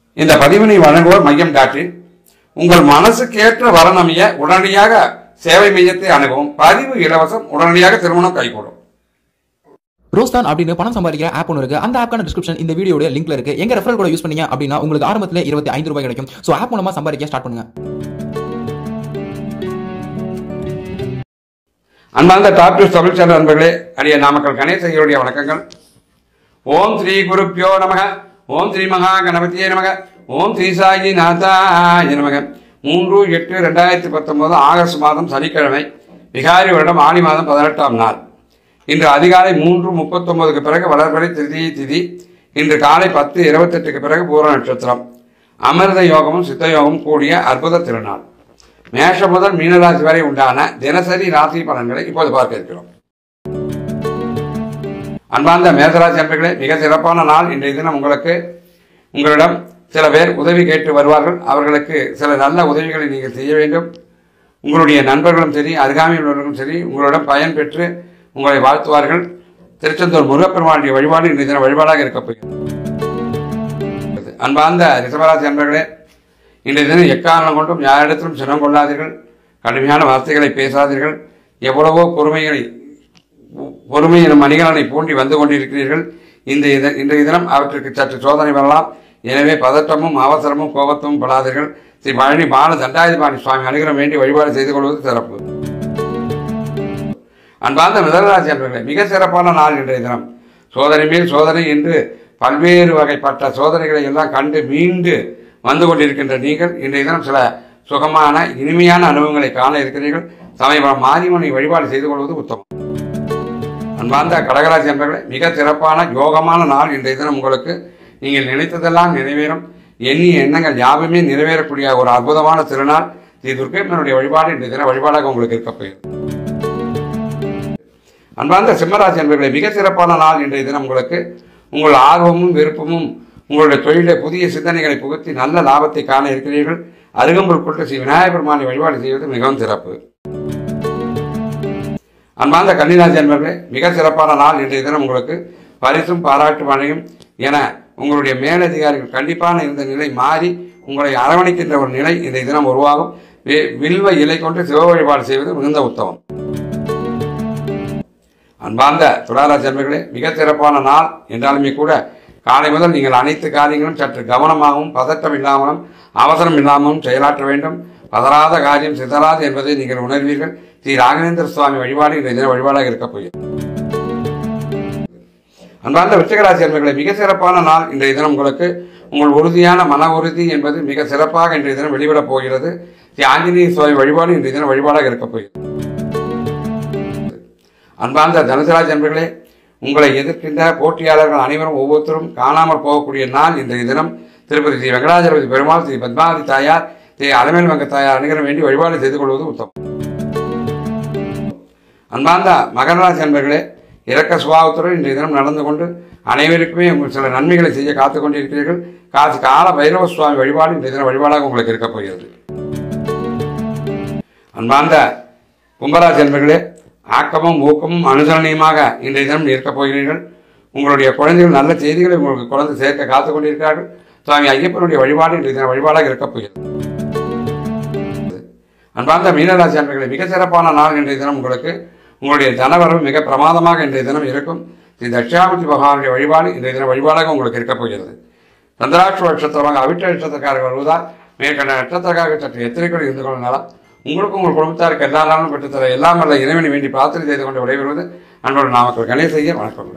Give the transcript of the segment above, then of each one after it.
இந்த பதிவினை வழங்குவோர் மையம் டாட் இன். உங்கள் மனசுக்கேற்ற வரநமைய உடனடியாக சேவை மையத்தை அணுகவும் பதிவு இலவசம் உடனடியாக திருமணம் கைகூடும் ரோஸ்தான் அப்படின்னு பணம் சம்பாதிக்கிற ஆப் ஒன்று இருக்கு அந்த ஆப்க்கான டிஸ்கிரிப்ஷன் இந்த வீடியோட லிங்க்ல இருக்கு எங்க ரெஃபரல் கூட யூஸ் பண்ணீங்க அப்படின்னா உங்களுக்கு ஆரம்பத்துல இருபத்தி ஐந்து ரூபாய் கிடைக்கும் சோ ஆப் மூலமா சம்பாதிக்க ஸ்டார்ட் பண்ணுங்க அன்பார்ந்த டாப் நியூஸ் தமிழ் சேனல் நண்பர்களே அடிய நாமக்கல் கணேசையருடைய வணக்கங்கள் ஓம் ஸ்ரீ குருப்பியோ நமக ஓம் ஸ்ரீ மகா கணபதியே நமக ஓம் ஸ்ரீ சாயி நாதாய நமக மூன்று எட்டு ரெண்டாயிரத்தி பத்தொன்பது ஆகஸ்ட் மாதம் சனிக்கிழமை விகாரி வருடம் ஆணி மாதம் பதினெட்டாம் நாள் இன்று அதிகாலை மூன்று முப்பத்தொன்பதுக்கு பிறகு வளர்பறை திருதி திதி இன்று காலை பத்து இருபத்தெட்டுக்கு பிறகு பூர நட்சத்திரம் அமிர்த யோகமும் சித்த யோகமும் கூடிய அற்புத திருநாள் மேஷம் முதல் மீனராசி வரை உண்டான தினசரி ராசி பலன்களை இப்போது பார்க்க இருக்கிறோம் அன்பார்ந்த மேசராசி அன்பர்களே மிக சிறப்பான நாள் இன்றைய தினம் உங்களுக்கு உங்களிடம் சில பேர் உதவி கேட்டு வருவார்கள் அவர்களுக்கு சில நல்ல உதவிகளை நீங்கள் செய்ய வேண்டும் உங்களுடைய நண்பர்களும் சரி அருகாமையில் உள்ளவர்களும் சரி உங்களிடம் பயன் பெற்று உங்களை வாழ்த்துவார்கள் திருச்செந்தூர் முருகப்பெருமானுடைய வழிபாடு இன்றைய தினம் வழிபாடாக இருக்கப் போகிறது அன்பார்ந்த ரிஷபராசி அன்பர்களே இன்றைய தினம் எக்காரணம் கொண்டும் யாரிடத்திலும் சினம் கொள்ளாதீர்கள் கடுமையான வார்த்தைகளை பேசாதீர்கள் எவ்வளவோ பொறுமைகளை பொறுமை எனும் மணிகலனை பூண்டி வந்து கொண்டிருக்கிறீர்கள் இந்த இத- இன்றைய தினம் அவற்றுக்கு சற்று சோதனை வரலாம் எனவே பதட்டமும் அவசரமும் கோபத்தும் படாதீர்கள் ஸ்ரீ பழனி பால தண்டாயுதபாணி சுவாமி அனுகிரம் வேண்டி வழிபாடு செய்து கொள்வது சிறப்பு அன்பார்ந்த மிதனராசி அன்பர்களே மிக சிறப்பான நாள் இன்றைய தினம் சோதனை மேல் சோதனை என்று பல்வேறு வகைப்பட்ட சோதனைகளை எல்லாம் கண்டு மீண்டு வந்து கொண்டிருக்கின்ற நீங்கள் இன்றைய தினம் சில சுகமான இனிமையான அனுபவங்களை காண இருக்கிறீர்கள் சமயம் மாரியம்மனை வழிபாடு செய்து கொள்வது உத்தமம் அன்பார்ந்த கடகராசி அன்பர்களே மிக சிறப்பான யோகமான நாள் இன்றைய தினம் உங்களுக்கு நீங்கள் நினைத்ததெல்லாம் நிறைவேறும் எண்ணிய எண்ணங்கள் யாவுமே நிறைவேறக்கூடிய ஒரு அற்புதமான திருநாள் ஸ்ரீ துர்க்கைம்மனுடைய வழிபாடு இன்றைய தினம் வழிபாடாக உங்களுக்கு இருக்கப் போகிறது அன்பார்ந்த சிம்மராசி அன்பர்களே மிக சிறப்பான நாள் இன்றைய தினம் உங்களுக்கு உங்கள் ஆர்வமும் விருப்பமும் உங்களுடைய தொழிலை புதிய சிந்தனைகளை புகுத்தி நல்ல லாபத்தை காண இருக்கிறீர்கள் அருகம்புல் கொண்டு ஸ்ரீ விநாயகர் பெருமானை வழிபாடு செய்வது மிகவும் சிறப்பு அன்பார்ந்த கன்னிராசி அன்பர்களே மிக சிறப்பான நாள் இன்றைய தினம் உங்களுக்கு பரிசும் பாராட்டு மழையும் என உங்களுடைய மேலதிகாரிகள் கண்டிப்பான இந்த நிலை மாறி உங்களை அரவணைக்கின்ற ஒரு நிலை இன்றைய தினம் உருவாகும் வி- வில்வ இலை கொண்டு சிவ வழிபாடு செய்வது மிகுந்த உத்தமம் அன்பார்ந்த துளாராசி அன்பர்களே மிக சிறப்பான நாள் என்றாலுமே கூட காலை முதல் நீங்கள் அனைத்து காரியங்களும் சற்று கவனமாகவும் பதட்டம் இல்லாமலும் அவசரம் இல்லாமலும் செயலாற்ற வேண்டும் பதறாத காரியம் சிதறாது என்பதை நீங்கள் உணர்வீர்கள் ஸ்ரீ ராகவேந்திர சுவாமி வழிபாடு இன்றைய தின வழிபாடாக இருக்கப் போகிறது அன்பார்ந்த விருச்சிகராசி அன்பர்களே மிக சிறப்பான நாள் இன்றைய தினம் உங்களுக்கு உங்கள் உறுதியான மன உறுதி என்பது மிக சிறப்பாக இன்றைய தினம் வெளிவிடப் போகிறது ஸ்ரீ ஆஞ்சநேய சுவாமி வழிபாடு இன்றைய தினம் வழிபாடாக இருக்கப் போகிறது அன்பார்ந்த தனுசராஜ் அன்பர்களே உங்களை எதிர்க்கின்ற போட்டியாளர்கள் அனைவரும் ஒவ்வொருத்தரும் காணாமல் போகக்கூடிய நாள் இன்றைய தினம் திருப்பதி ஸ்ரீ வெங்கடாஜலபதி பெருமாள் ஸ்ரீ பத்மாவதி தாயார் ஸ்ரீ அலமேல் வங்க தாயார் அனுகிரம் வேண்டி வழிபாடு செய்து கொள்வது உத்தமம் அன்பார்ந்த மகராசி அன்பர்களே இரக்க சுபாவத்துடன் இன்றைய தினம் நடந்து கொண்டு அனைவருக்குமே உங்கள் சில நன்மைகளை செய்ய காத்துக் கொண்டிருக்கிறீர்கள் காசு கால பைரவ சுவாமி வழிபாடு இன்றைய தினம் வழிபாடாக உங்களுக்கு இருக்கப் போகிறது அன்பார்ந்த கும்பராசி அன்பர்களே ஆக்கமும் ஊக்கமும் அனுசரணையுமாக இன்றைய தினம் இருக்கப் போகிறீர்கள் உங்களுடைய குழந்தைகள் நல்ல செய்திகளை உங்களுக்கு குழந்தை சேர்க்க காத்துக் கொண்டிருக்கிறார்கள் சுவாமி ஐயப்பனுடைய வழிபாடு இன்றைய தினம் வழிபாடாக இருக்கப் போகிறது அன்பார்ந்த மீனராசி அன்பர்களே மிக சிறப்பான நாள் இன்றைய தினம் உங்களுக்கு உங்களுடைய தனவரவு மிக பிரமாதமாக இன்றைய தினம் இருக்கும் ஸ்ரீ தட்சிணாமூர்த்தி பகவானுடைய வழிபாடு இன்றைய தினம் வழிபாடாக உங்களுக்கு இருக்கப் போகிறது சந்திராட்ச நட்சத்திரமாக அவிட்ட நட்சத்திரக்காரர்கள் வருவதால் மேற்கண்ட நட்சத்திரக்காரர்கள் சற்று எச்சரிக்கையோடு இருந்து கொள்ளுங்களாம் உங்களுக்கும் உங்கள் குடும்பத்தாருக்கு எல்லா நாளும் பெற்றுத்தர எல்லாம் வல்ல இறைவனை வேண்டி பிரார்த்தனை செய்து கொண்டு விடைபெறுவது அன்போடு நாமக்கல் கணேசையர் வணக்கம்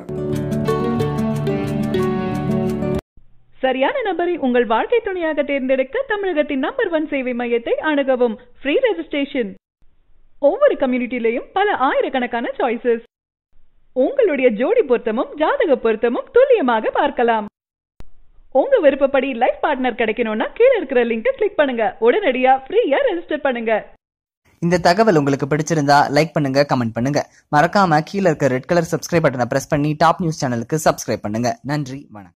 சரியான நபரை உங்கள் வாழ்க்கை துணையாக தேர்ந்தெடுக்க தமிழகத்தின் நம்பர் ஒன் சேவை மையத்தை அணுகவும் ஃப்ரீ ரெஜிஸ்ட்ரேஷன் ஒவ்வொரு கம்யூனிட்டிலையும் பல ஆயிரக்கணக்கான சாய்ஸஸ் உங்களுடைய ஜோடி பொருத்தமும் ஜாதக பொருத்தமும் துல்லியமாக பார்க்கலாம் உங்க விருப்பப்படி லைஃப் பார்ட்னர் கிடைக்கணும்னா கீழே இருக்கிற லிங்கை கிளிக் பண்ணுங்க உடனடியா ஃப்ரீயா ரெஜிஸ்டர் பண்ணுங்க இந்த தகவல் உங்களுக்கு பிடிச்சிருந்தா லைக் பண்ணுங்க கமெண்ட் பண்ணுங்க மறக்காம கீழே இருக்க ரெட் கலர் சப்ஸ்கிரைப் பட்டனை பிரஸ் பண்ணி டாப் நியூஸ் சேனலுக்கு சப்ஸ்கிரைப் பண்ணுங்க நன்றி வணக்கம்